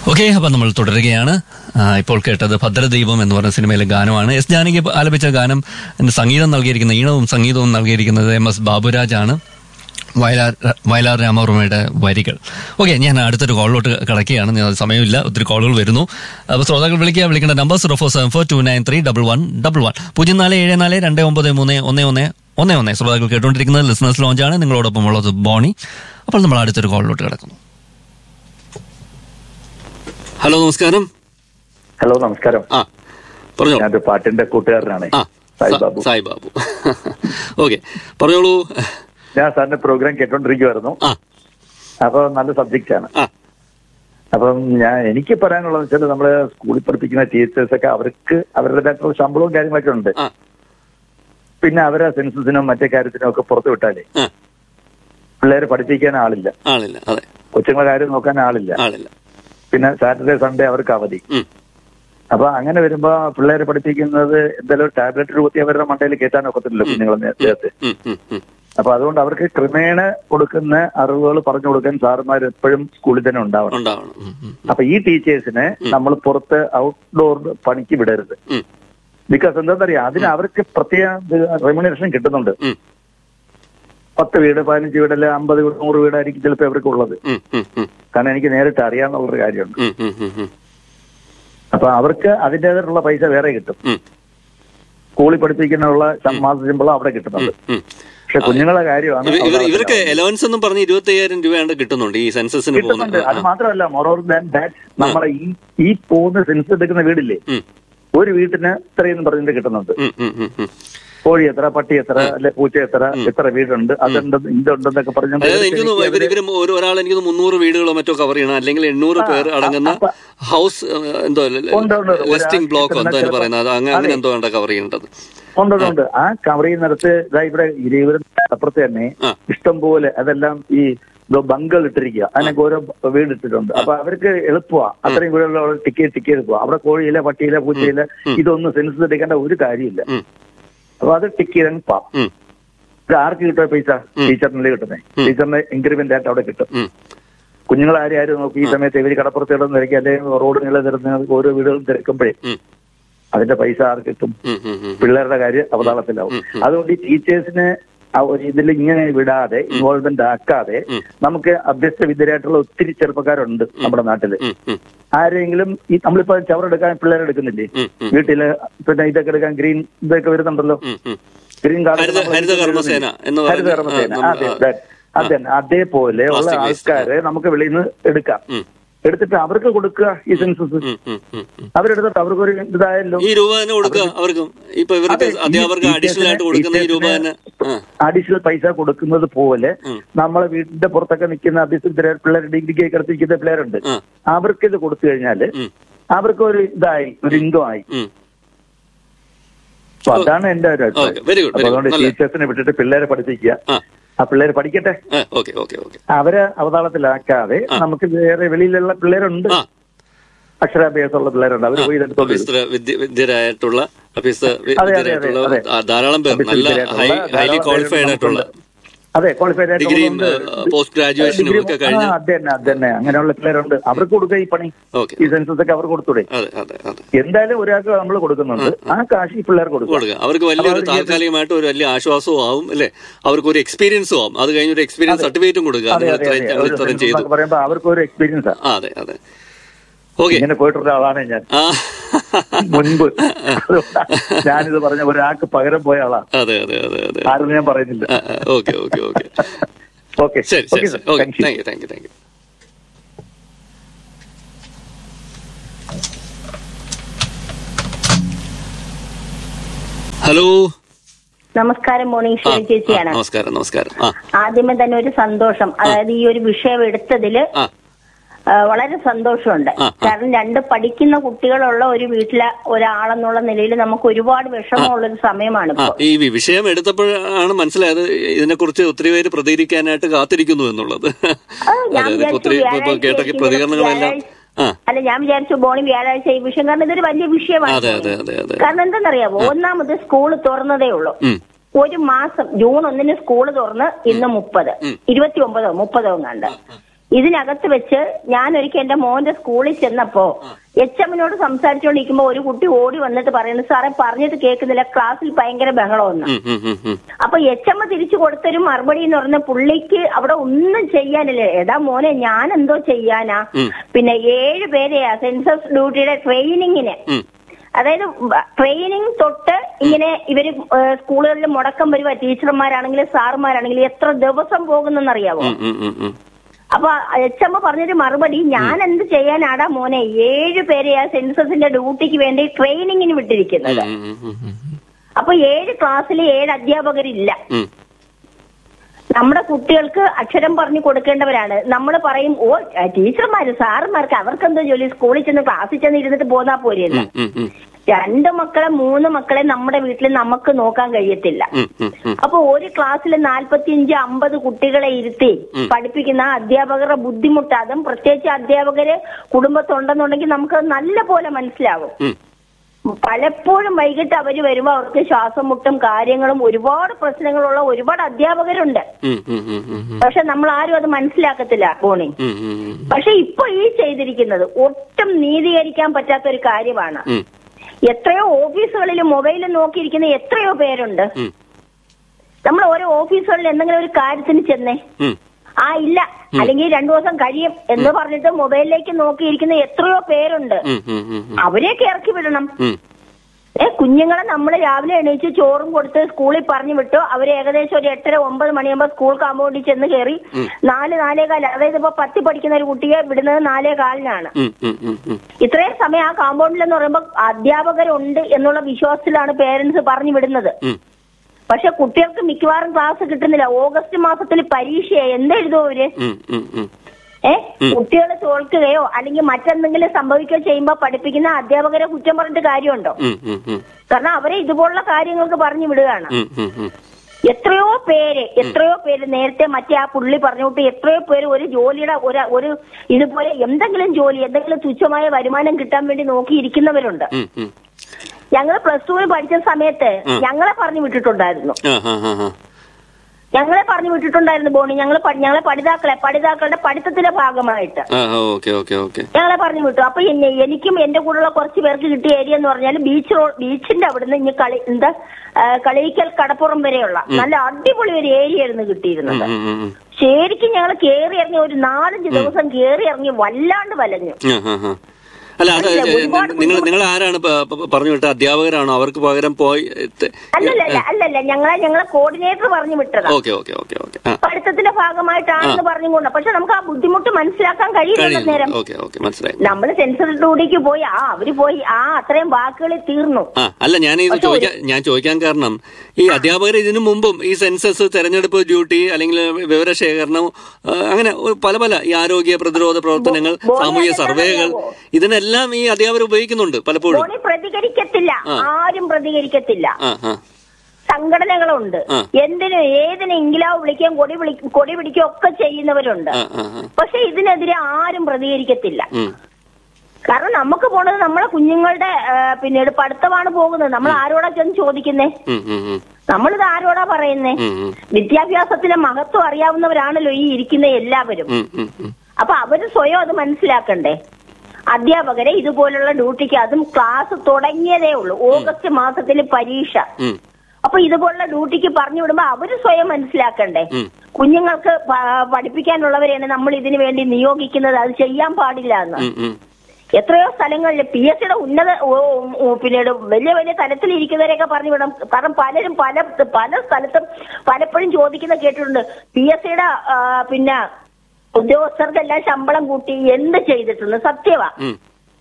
Okay അപ്പൊ നമ്മൾ തുടരുകയാണ് ആ, ഇപ്പോൾ കേട്ടത് ഭദ്രദീപം എന്ന് പറഞ്ഞ സിനിമയിലെ ഗാനമാണ് എസ് ജാനകി ആലപിച്ച ഗാനം അതിന്റെ സംഗീതം നൽകിയിരിക്കുന്ന ഈണവും സംഗീതവും നൽകിയിരിക്കുന്നത് എം എസ് ബാബുരാജ് ആണ് വയലാർ വയലാർ രാമവർമ്മയുടെ വരികൾ ഓക്കെ ഞാൻ അടുത്തൊരു കോളിലോട്ട് കിടക്കുകയാണ് ഞാൻ സമയമില്ല ഒത്തിരി കോളുകൾ വരുന്നു അപ്പോൾ ശ്രോതാക്കൾ വിളിക്കുക വിളിക്കേണ്ട നമ്പർ zero four seven four two nine three double one double one പൂജ്യം നാല് ഏഴ് നാല് രണ്ട് ഒമ്പത് മൂന്ന് ഒന്ന് ഒന്ന് ഒന്ന് ഒന്ന് ശ്രോതാക്കൾ കേട്ടുകൊണ്ടിരിക്കുന്നത് ലിസണേഴ്സ് ലോഞ്ചാണ് നിങ്ങളോടൊപ്പം ഉള്ളത് ബോണി അപ്പോൾ നമ്മൾ അടുത്തൊരു കോളിലോട്ട് കിടക്കുന്നു ഹലോ നമസ്കാരം ഹലോ നമസ്കാരം ആ പറഞ്ഞോളൂ ഞാനൊരു പാട്ടിന്റെ കൂട്ടുകാരനാണ് ആ സായി സ- ബാബു സായി ബാബു ഓക്കെ പറഞ്ഞോളൂ ഞാൻ സാറിന്റെ പ്രോഗ്രാം കേട്ടോണ്ടിരിക്കുവായിരുന്നു ആ അപ്പൊ നല്ല സബ്ജക്റ്റ് ആണ് ആ അപ്പം ഞാൻ എനിക്ക് പറയാനുള്ളത് വെച്ചാൽ നമ്മള് സ്കൂളിൽ പഠിപ്പിക്കുന്ന ടീച്ചേഴ്സ് ഒക്കെ അവർക്ക് അവരുടേതായിട്ടുള്ള ശമ്പളവും കാര്യങ്ങളൊക്കെ ഉണ്ട് ആ പിന്നെ അവരെ സെൻസസിനും മറ്റേ കാര്യത്തിനും ഒക്കെ പുറത്തു വിട്ടാലേ ആ പിള്ളേരെ പഠിപ്പിക്കാൻ ആളില്ല ആളില്ല അതെ കൊച്ചുങ്ങളെ കാര്യം നോക്കാൻ ആളില്ല ആളില്ല പിന്നെ സാറ്റർഡേ സൺഡേ അവർക്ക് അവധി ഉം. അപ്പൊ അങ്ങനെ വരുമ്പോ പിള്ളേരെ പഠിപ്പിക്കുന്നത് എന്തായാലും ടാബ്ലറ്റ് രൂപത്തിൽ അവരുടെ മണ്ടയിൽ കയറ്റാൻ ഒക്കത്തില്ലല്ലോ കുഞ്ഞുങ്ങളെ നേരത്തെ ഉം, ഉം, ഉം. അപ്പൊ അതുകൊണ്ട് അവർക്ക് ക്രമേണ കൊടുക്കുന്ന അറിവുകൾ പറഞ്ഞു കൊടുക്കാൻ സാറുമാർ എപ്പോഴും സ്കൂളിൽ തന്നെ ഉണ്ടാവണം ഉണ്ടാവണം ഉം, ഉം, അപ്പൊ ഈ ടീച്ചേഴ്സിനെ നമ്മൾ പുറത്ത് ഔട്ട്ഡോർ പണിക്ക് വിടരുത് ഉം, ബിക്കോസ് എന്താണെന്നറിയാം അതിന് അവർക്ക് പ്രത്യേക റെമ്യൂണറേഷൻ കിട്ടുന്നുണ്ട് ഉം, പത്ത് വീട് പതിനഞ്ച് വീട് അല്ലെ അമ്പത് വീട് നൂറ് വീടായിരിക്കും ചിലപ്പോൾ അവർക്ക് ഉള്ളത് ഉം, ഉം, ഉം, കാരണം എനിക്ക് നേരിട്ട് അറിയാവുന്ന കാര്യമുണ്ട് ഉം, ഉം, ഉം, ഉം, അപ്പൊ അവർക്ക് അതിൻ്റെതായിട്ടുള്ള പൈസ വേറെ കിട്ടും ഉം, സ്കൂളിൽ പഠിപ്പിക്കാനുള്ള മാസ ശമ്പളം അവിടെ കിട്ടുന്നുണ്ട് ഉം. പക്ഷെ കുഞ്ഞുങ്ങളെ കാര്യമാണ് ഇവ- ഇവർ അവിടെ ഇവർക്ക് എലവൻസ് എന്നും പറഞ്ഞ് ഇരുപത്തി അയ്യായിരം രൂപയാണ് കിട്ടുന്നുണ്ട് ഈ സെൻസസിന് കിട്ടുന്നുണ്ട് പോകുന്നത് അത് മാത്രമല്ല മൊറോർ ദാൻ ദാറ്റ് നമ്മളെ ഈ ഈ പോകുന്ന സെൻസ് എടുക്കുന്ന വീടില്ലേ ഉം, ഒരു വീട്ടിന് ഇത്രയെന്ന് പറഞ്ഞിട്ട് കിട്ടുന്നുണ്ട് ഉം, ഉം, ഉം, ഉം. കോഴി എത്ര പട്ടി എത്ര അല്ലെ പൂച്ച എത്ര എത്ര വീടുണ്ട് അതുണ്ട് ഇതുണ്ടെന്നൊക്കെ പറഞ്ഞുകൊണ്ട് അതായത് എനിക്ക് തോന്നുന്നു ഇവർ ഇവര് ഒരു ഒരാൾ എനിക്ക് തോന്നുന്നു മുന്നൂറ് വീടുകളോ മറ്റോ കവർ ചെയ്യണം അല്ലെങ്കിൽ എണ്ണൂറ് പേർ അടങ്ങുന്ന അപ്പൊ- ഹൗസ് ഏഹ്, എന്തോ ഉണ്ട്, ഉണ്ട്. ലിസ്റ്റിംഗ് ഒരാൾക്ക് ബ്ലോക്കോ എന്തോ ചിലപ്പോ- പറയുന്നത് അത് അങ്ങനെ അങ്ങനെ എന്തോ വേണ്ട കവർ ചെയ്യേണ്ടത് ഉണ്ട് ഉണ്ട്, ഉണ്ട് ആ കവർ ചെയ്യുന്നിടത്ത് ഇതാ ഇവിടെ ഇരുപത് അപ്പുറത്ത് തന്നെ ആ. ഇഷ്ടം പോലെ അതെല്ലാം ഈ ബങ്കൾ ഇട്ടിരിക്കുക അതിനൊക്കെ ഓരോ വീട് ഇട്ടിട്ടുണ്ട് അപ്പൊ അവർക്ക് എളുപ്പമാണ് അത്രയും വീടുള്ള ടിക്കറ്റ് ടിക്കറ്റ് പോവാ അവിടെ കോഴിയില പട്ടിയില പൂച്ചയില ഇതൊന്നും സെൻസസ് എടുക്കേണ്ട ഒരു കാര്യമില്ല ഉം, അപ്പൊ അത് ടിക്ക് ചെയ്താൽ പോവാം ഉം, ഇത് ആർക്ക് കിട്ടുക പൈസ ടീച്ചറിനല്ലേ കിട്ടുന്നത് ടീച്ചറിന് ഇൻക്രിമെന്റ് ആയിട്ട് അവിടെ കിട്ടും ഉം. കുഞ്ഞുങ്ങൾ ആരും ആരും നോക്കി ഈ സമയത്ത് ഇവര് കടപ്പുറത്ത് ഇടം തിരക്കി അല്ലെങ്കിൽ റോഡ് നീളെ തിരഞ്ഞ് ഓരോ വീടുകളും തിരക്കുമ്പോഴേ ഉം. അതിന്റെ പൈസ ആർക്ക് കിട്ടും ഉം, ഉം, ഉം. പിള്ളേരുടെ കാര്യം അവതാളത്തിലാവും അതുകൊണ്ട് ഈ ടീച്ചേഴ്സിന് ആ ഒരു ഇതിൽ ഇങ്ങനെ വിടാതെ ഇൻവോൾവ്മെന്റ് ആക്കാതെ നമുക്ക് അഭ്യസ്ത വിദ്യരായിട്ടുള്ള ഒത്തിരി ചെറുപ്പക്കാരുണ്ട് നമ്മുടെ നാട്ടില് ഉം, ഉം, ആരെങ്കിലും ഈ നമ്മളിപ്പോ ചവറെടുക്കാൻ പിള്ളേരെ എടുക്കുന്നില്ലേ ഉം, ഉം. വീട്ടില് പിന്നെ ഇതൊക്കെ എടുക്കാൻ ഗ്രീൻ ഇതൊക്കെ വരുന്നുണ്ടല്ലോ ഉം, ഉം. ഗ്രീൻ കാർഡ് ഹരിത- ഹരിത കർമ്മസേന എന്ന് പറയുന്ന- ഹരിത കർമ്മസേന ആ, അതെ നമ്മൾ- അതെ അതെ അതേപോലെ ഉള്ള Plastic waste. ആൾക്കാരെ നമുക്ക് വെളിയിൽ നിന്ന് എടുക്കാം ഉം, എടുത്തിട്ട് അവർക്ക് കൊടുക്കുക ഈ സെൻസസ് ഉം, ഉം, ഉം, ഉം. അവരെടുത്തിട്ട് അവർക്കൊരു ഇതായല്ലോ ഈ രൂപ തന്നെ കൊടുക്കുക അവർക്കും ഇപ്പൊ ഇവർക്ക് അതെ, ഈ അധ്യാപകർക്ക് അഡീഷണൽ ആയിട്ട് കൊടുക്കുന്ന ഈ രൂപ തന്നെ ആ, അഡീഷണൽ പൈസ കൊടുക്കുന്നത് പോലെ ഉം. നമ്മളെ വീടിന്റെ പുറത്തൊക്കെ നിൽക്കുന്ന അഭ്യസ്ത പിള്ളേർ ഡിഗ്രിക്ക് കിടത്തിരിക്കുന്ന പിള്ളേരുണ്ട് ആ, അവർക്ക് ഇത് കൊടുത്തു കഴിഞ്ഞാല് ഉം, അവർക്ക് ഒരു ഇതായി ഒരു ഇൻകം ആയി ഉം. അപ്പൊ അതാണ് എന്റെ ഒരു Okay, അഭിപ്രായം very good, അപ്പൊ very good. അതുകൊണ്ട് നല്ല- ടീച്ചേഴ്സിനെ വിട്ടിട്ട് പിള്ളേരെ പഠിപ്പിക്കുക ആ, ആ പിള്ളേര് പഠിക്കട്ടെ ആ, ഓക്കെ ഓക്കെ ഓക്കെ അവരെ അവതാളത്തിലാക്കാതെ നമുക്ക് വേറെ വെളിയിലുള്ള പിള്ളേരുണ്ട് ആ അക്ഷരാഭ്യാസമുള്ള പിള്ളേരുണ്ട് അവർ പോയി ഇതെടുത്തോണ്ട് വരും. അഭ്യസ്ത വിദ്യ വിദ്യരായിട്ടുള്ള അഭ്യസ്ത വി- അതെ, അതെ, വിദ്യരായിട്ടുള്ള അതെ. ആ, ധാരാളം പേർ അഭ്യസ്ത നല്ല വിദ്യരായിട്ടുള്ള ഹൈ ധാരാളം ഹൈലി പേര് ക്വാളിഫൈഡ് ആയിട്ടുള്ള നമുക്കുണ്ട്. അതെ ക്വാളിഫൈഡ് ഡിഗ്രിയും പോസ്റ്റ് ഗ്രാജുവേഷനും ഒക്കെ കഴിഞ്ഞ അത് തന്നെ അത് തന്നെ അങ്ങനെയുള്ള പിള്ളേരുണ്ട് അവർക്ക് കൊടുക്കുക ഈ പണി ഓക്കെ ഈ സെൻസസ് ഒക്കെ അവർക്ക് കൊടുത്തൂടെ അതെ അതെ അതെ എന്തായാലും ഒരാൾക്ക് നമ്മൾ കൊടുക്കുന്നുണ്ട് ആ കാശ് ഈ പിള്ളേർക്ക് കൊടുക്കുക കൊടുക്കുക അവർക്ക് വലിയൊരു താൽക്കാലികമായിട്ട് ഒരു വലിയ ആശ്വാസവും ആവും അല്ലേ അവർക്ക് ഒരു എക്സ്പീരിയൻസും ആവും അത് കഴിഞ്ഞ് ഒരു എക്സ്പീരിയൻസ് സർട്ടിഫിക്കറ്റും കൊടുക്കുക അതെ നിങ്ങൾ അതെ ഇത്രയും അതെ ഞങ്ങൾ ഒരു ഇത്രയും സെൻസസ് ചെയ്തു എന്നൊക്കെ പറയുമ്പോ അവർക്ക് ഒരു എക്സ്പീരിയൻസ് ആണ് ആ അതെ അതെ ഓക്കെ ഇങ്ങനെ പോയിട്ടുള്ള ആളാണ് ഞാൻ ആ മുൻപ് അതുകൊണ്ടാ ഞാനിത് പറഞ്ഞ ഒരാൾക്ക് പകരം പോയ ആളാ അതെ അതെ അതെ അതെ ആരും ഞാൻ പറയുന്നില്ല ഓക്കെ ഓക്കെ ഓക്കെ ഓക്കെ ശരി ശരി ശരി okay thank you thank you thank you thank you hello നമസ്കാരം മോർണിംഗ് ആ, ഷേർ ചേച്ചിയാണ് ആ, നമസ്കാരം നമസ്കാരം ആ ആദ്യമേ തന്നെ ഒരു സന്തോഷം അതായത് ഈ ഒരു വിഷയം എടുത്തതില് ആ ആ, വളരെ സന്തോഷമുണ്ട് ആ, ആ. കാരണം രണ്ട് പഠിക്കുന്ന കുട്ടികളുള്ള ഒരു വീട്ടിലെ ഒരാളെന്നുള്ള നിലയിൽ നമുക്ക് ഒരുപാട് വിഷമമുള്ള ഒരു സമയമാണ് ആ ഇപ്പോൾ ഈ വി- വിഷയം എടുത്തപ്പോഴാണ് മനസ്സിലായത് ഇതിനെക്കുറിച്ച് ഒത്തിരി പേര് പ്രതികരിക്കാനായിട്ട് കാത്തിരിക്കുന്നു എന്നുള്ളത് ഞാൻ അതെ അതെ ഒത്തിരി ഇപ്പൊ- ഇപ്പൊ കേട്ട വിചാരിച്ചു പ്രതികരണങ്ങളെല്ലാം ആ അല്ല ഞാൻ വിചാരിച്ചു ബോണി വ്യാഴാഴ്ച ഈ വിഷയം കാരണം ഇതൊരു വലിയ വിഷയമാണ് അതെ അതെ അതെ അതെ കാരണം എന്തെന്നറിയാമോ ഒന്നാമത് സ്കൂൾ തുറന്നതേ ഉള്ളൂ ഉം ഒരു മാസം ജൂൺ ഒന്നിന് സ്കൂൾ തുറന്ന് ഇന്ന് മുപ്പത് ഉം. ഇരുപത്തി ഒമ്പതോ മുപ്പതോ കണ്ട് ഇതിനകത്ത് വെച്ച് ഞാൻ ഒരിക്കൽ എന്റെ മോന്റെ സ്കൂളിൽ ചെന്നപ്പോ എച്ച് എമ്മിനോട് സംസാരിച്ചുകൊണ്ടിരിക്കുമ്പോ ഒരു കുട്ടി ഓടി വന്നിട്ട് പറയുന്നു സാറേ പറഞ്ഞിട്ട് കേൾക്കുന്നില്ല ക്ലാസ്സിൽ ഭയങ്കര ബഹളമെന്ന് ഉം, ഉം, ഉം, ഉം. അപ്പൊ എച്ച് എം തിരിച്ചു കൊടുത്തൊരു മറുപടി എന്ന് പറഞ്ഞ പുള്ളിക്ക് അവിടെ ഒന്നും ചെയ്യാനില്ല എടാ മോനെ ഞാൻ എന്തോ ചെയ്യാനാ ഉം. പിന്നെ ഏഴ് പേരെയാ സെൻസസ് ഡ്യൂട്ടിയുടെ ട്രെയിനിങ്ങിന് ഉം. അതായത് ട്രെയിനിങ് തൊട്ട് ഇങ്ങനെ ഇവര് ഏഹ്, സ്കൂളുകളിൽ മുടക്കം വരുക ടീച്ചർമാരാണെങ്കിലും സാറുമാരാണെങ്കിലും എത്ര ദിവസം പോകുന്നെന്നറിയാവോ ഉം, ഉം, ഉം, ഉം. അപ്പൊ എച്ച് എം പറഞ്ഞൊരു മറുപടി ഞാൻ എന്ത് ചെയ്യാനാടാ മോനെ ഏഴ് പേരെയാ സെൻസസിന്റെ ഡ്യൂട്ടിക്ക് വേണ്ടി ട്രെയിനിങ്ങിന് വിട്ടിരിക്കുന്നത് ഉം, ഉം, ഉം, ഉം. അപ്പൊ ഏഴ് ക്ലാസ്സിൽ ഏഴ് അധ്യാപകരില്ല ഉം. നമ്മുടെ കുട്ടികൾക്ക് അക്ഷരം പറഞ്ഞു കൊടുക്കേണ്ടവരാണ് നമ്മൾ പറയും ഓ ടീച്ചർമാര് സാറുമാർക്ക് അവർക്ക് എന്തോ ജോലി സ്കൂളിൽ ചെന്ന് ക്ലാസ്സിൽ ചെന്ന് ഇരുന്നിട്ട് പോന്നാ പോരെയെന്ന് ഉം, ഉം, രണ്ട് മക്കളെ മൂന്ന് മക്കളെ നമ്മുടെ വീട്ടിൽ നമുക്ക് നോക്കാൻ കഴിയത്തില്ല ഉം, ഉം, ഉം. അപ്പൊ ഒരു ക്ലാസ്സിൽ നാൽപ്പത്തിയഞ്ച് അമ്പത് കുട്ടികളെ ഇരുത്തി പഠിപ്പിക്കുന്ന അധ്യാപകരുടെ ബുദ്ധിമുട്ട് അതും പ്രത്യേകിച്ച് അധ്യാപകര് കുടുംബത്തുണ്ടെന്നുണ്ടെങ്കിൽ നമുക്ക് നല്ല പോലെ മനസ്സിലാവും ഉം. പലപ്പോഴും വൈകിട്ട് അവര് വരുമ്പോ അവർക്ക് ശ്വാസം മുട്ടും കാര്യങ്ങളും ഒരുപാട് പ്രശ്നങ്ങളുള്ള ഒരുപാട് അധ്യാപകരുണ്ട് ഉം, ഉം, ഉം, ഉം, ഉം. പക്ഷെ നമ്മൾ ആരും അത് മനസ്സിലാക്കത്തില്ല ബോണി ഉം, ഉം, ഉം. പക്ഷെ ഇപ്പൊ ഈ ചെയ്തിരിക്കുന്നത് ഒട്ടും നീതീകരിക്കാൻ പറ്റാത്ത ഒരു കാര്യമാണ് ഉം, എത്രയോ ഓഫീസുകളിൽ മൊബൈലിൽ നോക്കിയിരിക്കുന്ന എത്രയോ പേരുണ്ട് ഉം. നമ്മൾ ഓരോ ഓഫീസുകളിൽ എന്തെങ്കിലും ഒരു കാര്യത്തിന് ചെന്നേ ഉം. ആ ഇല്ല അല്ലെങ്കിൽ രണ്ടു ദിവസം കഴിയും എന്ന് പറഞ്ഞിട്ട് മൊബൈലിലേക്ക് നോക്കിയിരിക്കുന്ന എത്രയോ പേരുണ്ട് ഉം, ഉം, ഉം, ഉം. അവരെയൊക്കെ ഇറക്കി വിടണം ഉം. ഏ കുഞ്ഞുങ്ങളെ നമ്മൾ രാവിലെ എണീച്ച് ചോറും കൊടുത്ത് സ്കൂളിൽ പറഞ്ഞു വിട്ടു അവർ ഏകദേശം ഒരു എട്ടര ഒമ്പത് മണിയാകുമ്പോൾ സ്കൂൾ കാമ്പൗണ്ടിൽ ചെന്ന് കയറി നാല് നാലേ കാല് അതായത് ഇപ്പൊ പത്തി പഠിക്കുന്ന ഒരു കുട്ടിയെ വിടുന്നത് നാലേ കാലിനാണ് ഉം, ഉം, ഉം, ഉം. ഇത്രയും സമയം ആ കാമ്പൗണ്ടിൽ എന്ന് പറയുമ്പോൾ അധ്യാപകരുണ്ട് എന്നുള്ള വിശ്വാസത്തിലാണ് പേരൻസ് പറഞ്ഞു വിടുന്നത് ഉം. പക്ഷെ കുട്ടികൾക്ക് മിക്കവാറും ക്ലാസ് കിട്ടുന്നില്ല ഓഗസ്റ്റ് മാസത്തിൽ പരീക്ഷയാ എന്തെഴുതുമോ അവര് ഉം, ഉം, ഉം. ഏ കുട്ടികൾ തോൽക്കുകയോ അല്ലെങ്കിൽ മറ്റെന്തെങ്കിലും സംഭവിക്കുകയോ ചെയ്യുമ്പോൾ പഠിപ്പിക്കുന്ന അധ്യാപകരെ കുറ്റം പറഞ്ഞിട്ട് കാര്യമുണ്ടോ ഉം, ഉം, ഉം. കാരണം അവരെ ഇതുപോലുള്ള കാര്യങ്ങൾക്ക് പറഞ്ഞു വിടുകയാണ് ഉം, ഉം, ഉം. എത്രയോ പേര് എത്രയോ പേര് നേരത്തെ മറ്റേ ആ പുള്ളി പറഞ്ഞുകൊണ്ട് എത്രയോ പേര് ഒരു ജോലിയുടെ ഒരു ഒരു ഇതുപോലെ എന്തെങ്കിലും ജോലി എന്തെങ്കിലും തുച്ഛമായ വരുമാനം കിട്ടാൻ വേണ്ടി നോക്കിയിരിക്കുന്നവരുണ്ട് ഉം, ഉം. ഞങ്ങൾ പ്ലസ് ടുവിൽ പഠിച്ച സമയത്ത് ഞങ്ങളെ പറഞ്ഞു വിട്ടിട്ടുണ്ടായിരുന്നു ആ, ആ, ആ, ആ. ഞങ്ങളെ പറഞ്ഞു വിട്ടിട്ടുണ്ടായിരുന്നു ബോണി ഞങ്ങൾ ഞങ്ങളെ പഠിതാക്കളെ പഠിതാക്കളുടെ പഠിത്തത്തിന്റെ ഭാഗമായിട്ട് ആ, ആ, ഓക്കെ ഓക്കെ ഓക്കെ ഞങ്ങളെ പറഞ്ഞു വിട്ടു അപ്പൊ എന്നെ എനിക്കും എന്റെ കൂടെയുള്ള കുറച്ച് പേർക്ക് കിട്ടിയ ഏരിയ എന്ന് പറഞ്ഞാൽ ബീച്ച് റോഡ് ബീച്ചിന്റെ അവിടുന്ന് ഇനി കളി എന്താ ആ, കളയിക്കൽ കടപ്പുറം വരെയുള്ള നല്ല അടിപൊളി ഒരു ഏരിയ ആയിരുന്നു കിട്ടിയിരുന്നത് ഉം, ഉം, ഉം. ശരിക്കും ഞങ്ങൾ കേറി ഇറങ്ങി ഒരു നാലഞ്ച് ദിവസം കേറി ഇറങ്ങി വല്ലാണ്ട് വലഞ്ഞു ആ, ആ, ആ. അല്ല അത് അല്ല, ഒരുപാട് നിങ്ങൾ നിങ്ങൾ ആരാണ് പ- പ- പറഞ്ഞു വിട്ട അധ്യാപകരാണോ അവർക്ക് പകരം പോയി അല്ലല്ല അല്ലല്ല ഞങ്ങളെ ഞങ്ങളെ കോർഡിനേറ്റർ പറഞ്ഞു വിട്ടതാ ഓക്കെ ഓക്കെ ഓക്കെ ഓക്കെ ആ പഠിത്തത്തിന്റെ ഭാഗമായിട്ടാണെന്ന് പറഞ്ഞുകൊണ്ട് പക്ഷെ നമുക്ക് ആ ബുദ്ധിമുട്ട് മനസ്സിലാക്കാൻ കഴിയില്ല നേരം കഴിയുന്നു ഓക്കെ ഓക്കെ മനസ്സിലായി നമ്മൾ സെൻസർ ഡ്യൂട്ടിക്ക് പോയി ആ അവര് പോയി ആ അത്രയും വാക്കുകളിൽ തീർന്നു ആ അല്ല ഞാൻ ഇത് ചോദിക്കാൻ ഞാൻ ചോദിക്കാൻ കാരണം ഈ അധ്യാപകർ ഇതിനു മുമ്പും ഈ സെൻസസ് തെരഞ്ഞെടുപ്പ് ഡ്യൂട്ടി അല്ലെങ്കിൽ വിവരശേഖരണം ആ, അങ്ങനെ ഒരു പല പല ഈ ആരോഗ്യ പ്രതിരോധ പ്രവർത്തനങ്ങൾ ബോണി സാമൂഹിക അതെന്താ സർവേകൾ അറിയാവോ? ഇതിനെല്ലാം ഈ അധ്യാപകർ ഉപയോഗിക്കുന്നുണ്ട് പലപ്പോഴും ബോണി പ്രതികരിക്കത്തില്ല ആരും പ്രതികരിക്കത്തില്ല ആ ആ സംഘടനകളുണ്ട് ആ. എന്തിനും ഏതിനും ഇംഗ്ലാവ് വിളിക്കുകയും കൊടി വിളി കൊടി പിടിക്കുകയും ഒക്കെ ചെയ്യുന്നവരുണ്ട് ആ ആ ആ. പക്ഷെ ഇതിനെതിരെ ആരും പ്രതികരിക്കത്തില്ല ഉം. കാരണം നമുക്ക് പോണത് നമ്മളെ കുഞ്ഞുങ്ങളുടെ ആ, പിന്നീട് പഠിത്തമാണ് പോകുന്നത് നമ്മൾ ആരോടാ ചെന്ന് ചോദിക്കുന്നേ ഉം, ഉം, ഉം. നമ്മളിത് ആരോടാ പറയുന്നേ ഉം, ഉം. വിദ്യാഭ്യാസത്തിന്റെ മഹത്വം അറിയാവുന്നവരാണല്ലോ ഈ ഇരിക്കുന്ന എല്ലാവരും ഉം, ഉം, ഉം. അപ്പൊ അവര് സ്വയം അത് മനസ്സിലാക്കണ്ടേ അധ്യാപകരെ ഇതുപോലുള്ള ഡ്യൂട്ടിക്ക് അതും ക്ലാസ് തുടങ്ങിയതേ ഉള്ളൂ ഓഗസ്റ്റ് മാസത്തിൽ പരീക്ഷ ഉം. അപ്പൊ ഇതുപോലുള്ള ഡ്യൂട്ടിക്ക് പറഞ്ഞു വിടുമ്പോ അവര് സ്വയം മനസ്സിലാക്കണ്ടേ ഉം. കുഞ്ഞുങ്ങൾക്ക് പ- പഠിപ്പിക്കാനുള്ളവരെയാണ് നമ്മൾ ഇതിനു വേണ്ടി നിയോഗിക്കുന്നത് അത് ചെയ്യാൻ പാടില്ല എന്ന് ഉം, ഉം. എത്രയോ സ്ഥലങ്ങളിൽ പി എസ് സിയുടെ ഉന്നത ഓ, ഓ, പിന്നീട് വലിയ വലിയ തലത്തിൽ ഇരിക്കുന്നവരെയൊക്കെ പറഞ്ഞു വിടാം കാരണം പലരും പല പല സ്ഥലത്തും പലപ്പോഴും ചോദിക്കുന്ന കേട്ടിട്ടുണ്ട് പി എസ് സിയുടെ പിന്നെ ഉദ്യോഗസ്ഥർക്കെല്ലാം ശമ്പളം കൂട്ടി എന്ത് ചെയ്തിട്ടുണ്ട് സത്യവാ ഉം.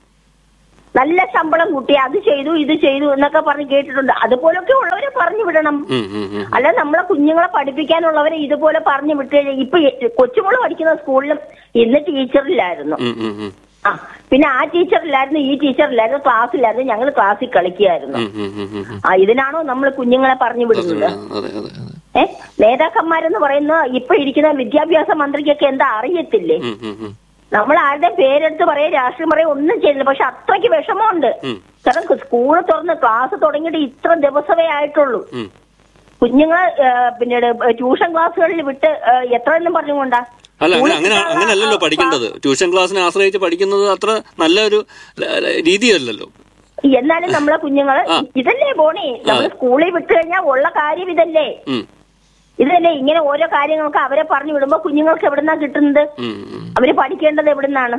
നല്ല ശമ്പളം കൂട്ടി അത് ചെയ്തു ഇത് ചെയ്തു എന്നൊക്കെ പറഞ്ഞ് കേട്ടിട്ടുണ്ട് അതുപോലൊക്കെ ഉള്ളവരെ പറഞ്ഞു വിടണം ഉം, ഉം, ഉം. അല്ല നമ്മളെ കുഞ്ഞുങ്ങളെ പഠിപ്പിക്കാനുള്ളവരെ ഇതുപോലെ പറഞ്ഞു വിട്ട് കഴിഞ്ഞാൽ ഇപ്പൊ കൊച്ചുമോള് പഠിക്കുന്ന സ്കൂളിലും ഇന്ന് ടീച്ചറില്ലായിരുന്നു ഉം, ഉം, ഉം. ആ പിന്നെ ആ ടീച്ചറില്ലായിരുന്നു ഈ ടീച്ചറില്ലായിരുന്നു ക്ലാസ്സിലായിരുന്നു ഞങ്ങൾ ക്ലാസ്സിൽ കളിക്കുകയായിരുന്നു ഉം, ഉം, ഉം, ഉം, ഉം. ആ ഇതിനാണോ നമ്മൾ കുഞ്ഞുങ്ങളെ പറഞ്ഞു വിടുന്നത് അതെ അതെ അതെ ഏ നേതാക്കന്മാരെന്ന് പറയുന്ന ഇപ്പൊ ഇരിക്കുന്ന വിദ്യാഭ്യാസ മന്ത്രിക്കൊക്കെ എന്താ അറിയത്തില്ലേ ഉം, ഉം, ഉം. നമ്മൾ ആരുടെയും പേരെടുത്ത് പറയാ രാഷ്ട്രീയം പറയാ ഒന്നും ചെയ്തില്ല പക്ഷെ അത്രയ്ക്ക് വിഷമമുണ്ട് ഉം. കാരണം സ്കൂള് തുറന്ന് ക്ലാസ് തുടങ്ങിയിട്ട് ഇത്ര ദിവസമേ ആയിട്ടുള്ളൂ ഉം. കുഞ്ഞുങ്ങളെ ഏ, പിന്നീട് ട്യൂഷൻ ക്ലാസ്സുകളിൽ വിട്ട് ഏ, എത്ര എണ്ണം പറഞ്ഞുകൊണ്ടാ അല്ല അങ്ങനെ സ്കൂളിൽ അങ്ങനെ കിട്ടാനുള്ള, അങ്ങനല്ലല്ലോ ആ, പഠിക്കേണ്ടത് ട്യൂഷൻ ക്ലാസ്സിനെ ആശ്രയിച്ച് പഠിക്കുന്നത് അത്ര നല്ലൊരു ല- ല- രീതിയല്ലല്ലോ എന്നാലും നമ്മളെ കുഞ്ഞുങ്ങള് ആ. ഇതല്ലേ പോണേ നമ്മൾ സ്കൂളിൽ വിട്ടു കഴിഞ്ഞാൽ ഉള്ള കാര്യം ഇതല്ലേ ഉം, ഇതല്ലേ ഇങ്ങനെ ഓരോ കാര്യങ്ങൾക്ക് അവരെ പറഞ്ഞു വിടുമ്പോ കുഞ്ഞുങ്ങൾക്ക് എവിടുന്നാ കിട്ടുന്നത് ഉം, ഉം. അവര് പഠിക്കേണ്ടത് എവിടുന്നാണ്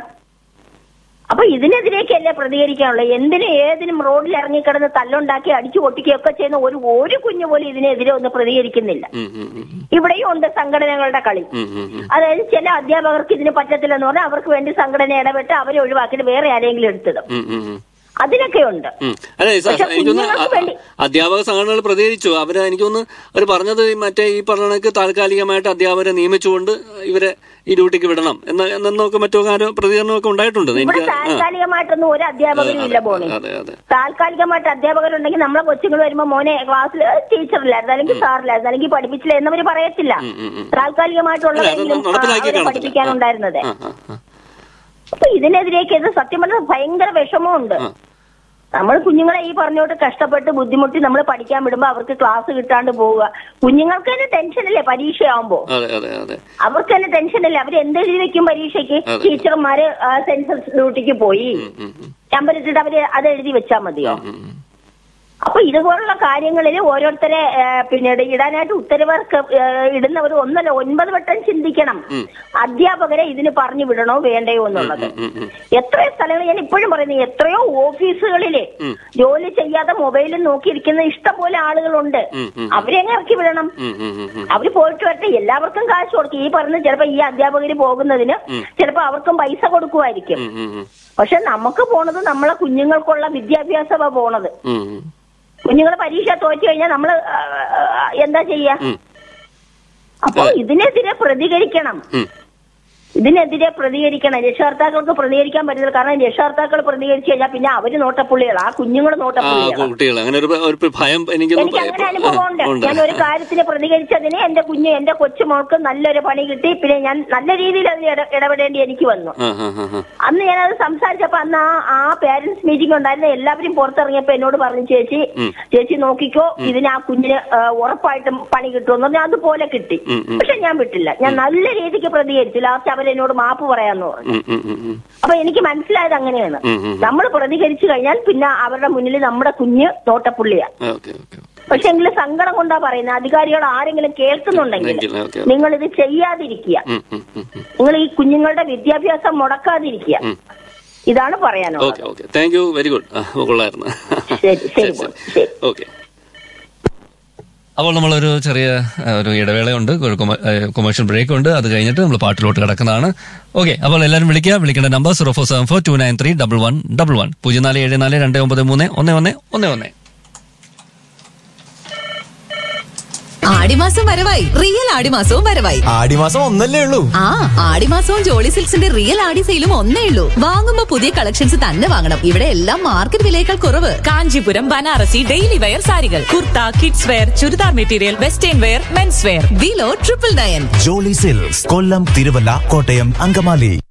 അപ്പൊ ഇതിനെതിരേക്കല്ലേ പ്രതികരിക്കാനുള്ളത് എന്തിനും ഏതിനും റോഡിൽ ഇറങ്ങിക്കിടന്ന് തല്ലുണ്ടാക്കി അടിച്ചു പൊട്ടിക്കുകയൊക്കെ ചെയ്യുന്ന ഒരു ഒരു കുഞ്ഞു പോലും ഇതിനെതിരെ ഒന്നും പ്രതികരിക്കുന്നില്ല ഉം, ഉം, ഉം, ഇവിടെയും ഉണ്ട് സംഘടനകളുടെ കളി ഉം, ഉം, ഉം. അതായത് ചില അധ്യാപകർക്ക് ഇതിന് പറ്റത്തില്ലെന്ന് പറഞ്ഞാൽ അവർക്ക് വേണ്ടി സംഘടന ഇടപെട്ട് അവരെ ഒഴിവാക്കിയിട്ട് വേറെ ആരെങ്കിലും എടുത്തിടും ഉം, ഉം, ഉം. അതിനൊക്കെ ഉണ്ട് ഉം. അല്ല സ- പക്ഷെ എനിക്കൊന്ന് കുഞ്ഞുങ്ങൾക്ക് അ- വേണ്ടി- അധ്യാപക സംഘടനകൾ പ്രതികരിച്ചു അവര് എനിക്കൊന്ന് അവർ പറഞ്ഞത് ഈ മറ്റേ ഈ പറഞ്ഞ താൽക്കാലികമായിട്ട് അധ്യാപകരെ നിയമിച്ചുകൊണ്ട് ഇവരെ ഈ ഡ്യൂട്ടിക്ക് വിടണം എന്ന എന്നൊക്കെ മറ്റോ കാര്യം പ്രതികരണമൊക്കെ ഉണ്ടായിട്ടുണ്ട് ഇവിടെ എനിക്ക് ആ, താൽക്കാലികമായിട്ടൊന്നും ഒരു അധ്യാപകരും ഇല്ല പോണി അതെ അതെ താൽക്കാലികമായിട്ട് അധ്യാപകരുണ്ടെങ്കിൽ നമ്മളെ കൊച്ചുങ്ങൾ വരുമ്പോ മോനെ ക്ലാസ്സിൽ ടീച്ചറില്ലായിരുന്നു അല്ലെങ്കിൽ സാറില്ലായിരുന്നു അല്ലെങ്കിൽ പഠിപ്പിച്ചില്ല എന്നവര് പറയത്തില്ല ഉം, ഉം, ഉം. താൽക്കാലികമായിട്ടുള്ളതെങ്കിലും അല്ല, അത് നടപ്പിലാക്കി അവരെ കാണത്തില്ല. പഠിപ്പിക്കാനുണ്ടായിരുന്നത് ആ, ആ, ആ. അപ്പൊ ഇതിനെതിരേക്ക് ഇത് സത്യം പറഞ്ഞാൽ ഭയങ്കര വിഷമമുണ്ട് ആ. നമ്മൾ കുഞ്ഞുങ്ങളെ ഈ പറഞ്ഞോട്ട് കഷ്ടപ്പെട്ട് ബുദ്ധിമുട്ടി നമ്മൾ പഠിക്കാൻ വിടുമ്പോ അവർക്ക് ക്ലാസ് കിട്ടാണ്ട് പോവുക കുഞ്ഞുങ്ങൾക്ക് തന്നെ ടെൻഷനല്ലേ പരീക്ഷയാവുമ്പോ അതെ അതെ അതെ അവർക്ക് തന്നെ ടെൻഷനല്ലേ അവർ എന്തെഴുതി വെക്കും പരീക്ഷയ്ക്ക് അതെ. ടീച്ചർമാര് സെൻസസ് ഡ്യൂട്ടിക്ക് പോയി ഉം, ഉം, ഉം. നമ്പർ ഇട്ടിട്ട് അവര് അത് എഴുതി വെച്ചാ മതിയോ ഉം, ഉം. അപ്പൊ ഇതുപോലുള്ള കാര്യങ്ങളിൽ ഓരോരുത്തരെ ആ, പിന്നീട് ഇടാനായിട്ട് ഉത്തരവർക്ക് ആ, ഇടുന്നവർ ഒന്നല്ല ഒൻപത് വട്ടം ചിന്തിക്കണം അധ്യാപകരെ ഇതിന് പറഞ്ഞു വിടണോ വേണ്ടയോ എന്നുള്ളത് ഉം, ഉം. എത്രയോ സ്ഥലങ്ങൾ ഞാൻ ഇപ്പോഴും പറയുന്നു എത്രയോ ഓഫീസുകളില് ജോലി ചെയ്യാതെ മൊബൈലിൽ നോക്കിയിരിക്കുന്ന ഇഷ്ടംപോലെ ആളുകളുണ്ട് ഉം, ഉം. അവരെ അങ്ങ് ഇറക്കി വിടണം ഉം, ഉം, ഉം, ഉം. അവര് പോയിട്ട് വരട്ടെ എല്ലാവർക്കും കാശ് കൊടുക്കും ഈ പറഞ്ഞ ചിലപ്പോ ഈ അധ്യാപകര് പോകുന്നതിന് ചിലപ്പോ അവർക്കും പൈസ കൊടുക്കുമായിരിക്കും ഉം, ഉം, ഉം. പക്ഷെ നമുക്ക് പോണത് നമ്മളെ കുഞ്ഞുങ്ങൾക്കുള്ള വിദ്യാഭ്യാസമാ പോണത് ഉം, ഉം. കുഞ്ഞുങ്ങൾ പരീക്ഷ തോറ്റു കഴിഞ്ഞാൽ നമ്മള് ആ, ആ, എന്താ ചെയ്യാ ഉം. അപ്പോ ഇതിനെതിരെ പ്രതികരിക്കണം ഉം. ഇതിനെതിരെ പ്രതികരിക്കണം രക്ഷകർത്താക്കൾക്ക് പ്രതികരിക്കാൻ പറ്റില്ല കാരണം രക്ഷകർത്താക്കൾ പ്രതികരിച്ചു കഴിഞ്ഞാൽ പിന്നെ അവര് നോട്ടപ്പുള്ളികൾ ആ കുഞ്ഞുങ്ങൾ ആ നോട്ടപ്പുള്ളികളാണ് കുട്ടികൾ അങ്ങനെ ഒരു ഒരു ഭയം എനിക്കൊന്ന് എനിക്ക് അങ്ങനെ അനുഭവം ഉണ്ട് ഉണ്ട്. ഞാൻ ഒരു കാര്യത്തിന് പ്രതികരിച്ചതിന് എന്റെ കുഞ്ഞ് എന്റെ കൊച്ചുമോൾക്ക് നല്ലൊരു പണി കിട്ടി പിന്നെ ഞാൻ നല്ല രീതിയിൽ അതിൽ ഇട- ഇടപെടേണ്ടി എനിക്ക് വന്നു ആ, ആ, ആ, ആ. അന്ന് ഞാനത് സംസാരിച്ചപ്പോ അന്ന് ആ ആ പേരന്റ്സ് മീറ്റിംഗ് ഉണ്ടായിരുന്ന എല്ലാവരും പുറത്തിറങ്ങിയപ്പോ എന്നോട് പറഞ്ഞു ചേച്ചി ചേച്ചി നോക്കിക്കോ ഇതിന് ആ കുഞ്ഞിന് ആ, ഉറപ്പായിട്ടും പണി കിട്ടുമെന്ന് പറഞ്ഞാൽ അതുപോലെ കിട്ടി ഉം, ഉം. പക്ഷെ ഞാൻ വിട്ടില്ല ഞാൻ നല്ല രീതിക്ക് പ്രതികരിച്ചു ലാസ്റ്റ് അവരെന്നോട് മാപ്പ് പറയാന്ന് പറഞ്ഞു ഉം, ഉം, ഉം, ഉം. അപ്പൊ എനിക്ക് മനസ്സിലായത് അങ്ങനെയാണ് ഉം, ഉം. നമ്മൾ പ്രതികരിച്ചു കഴിഞ്ഞാൽ പിന്നെ അവരുടെ മുന്നിൽ നമ്മുടെ കുഞ്ഞ് തോട്ടപ്പുള്ളിയാ ഓക്കെ ഓക്കെ പക്ഷെ എങ്കിലും സങ്കടം കൊണ്ടാ പറയുന്നത് അധികാരികൾ ആരെങ്കിലും കേൾക്കുന്നുണ്ടെങ്കിൽ ഉണ്ടെങ്കിൽ, ഓക്കെ. നിങ്ങൾ ഇത് ചെയ്യാതിരിക്കുക ഉം, ഉം, ഉം, ഉം. നിങ്ങൾ ഈ കുഞ്ഞുങ്ങളുടെ വിദ്യാഭ്യാസം മുടക്കാതിരിക്കുക ഉം. ഇതാണ് പറയാനുള്ളത് okay okay thank you very good കൊള്ളായിരുന്നു ശരി ശരി പോയി. ശരി ഓക്കെ അപ്പോൾ നമ്മളൊരു ചെറിയ ആ, ഒരു ഇടവേളയുണ്ട് ഒരു കൊമേഴ്ഷ്യൽ ബ്രേക്ക് ഉണ്ട് അത് കഴിഞ്ഞിട്ട് നമ്മൾ പാട്ടിലോട്ട് കിടക്കുന്നതാണ് ഓക്കെ അപ്പോൾ എല്ലാവരും വിളിക്കുക വിളിക്കേണ്ട നമ്പർ zero four seven four two nine three double one double one പൂജ്യം നാല് ഏഴ് നാല് രണ്ട് ഒമ്പത് മൂന്ന് ഒന്ന് ഒന്ന് ഒന്ന് ഒന്ന് ആടിമാസം വരവായി റിയൽ ആടിമാസവും വരവായി ആടിമാസം ഒന്നല്ലേ ഉള്ളൂ ആ ആടിമാസവും ജോളി സിൽക്സിന്റെ റിയൽ ആടി സെയിലും ഒന്നേ ഉള്ളൂ വാങ്ങുമ്പോ പുതിയ കളക്ഷൻസ് തന്നെ വാങ്ങണം ഇവിടെ എല്ലാം മാർക്കറ്റ് വിലയേക്കാൾ കുറവ് കാഞ്ചീപുരം ബനാറസി ഡെയിലി വെയർ സാരികൾ kurta kids wear churidar material western wear men's wear below triple nine Jolly silks Kollam Thiruvalla Kottayam Angamaly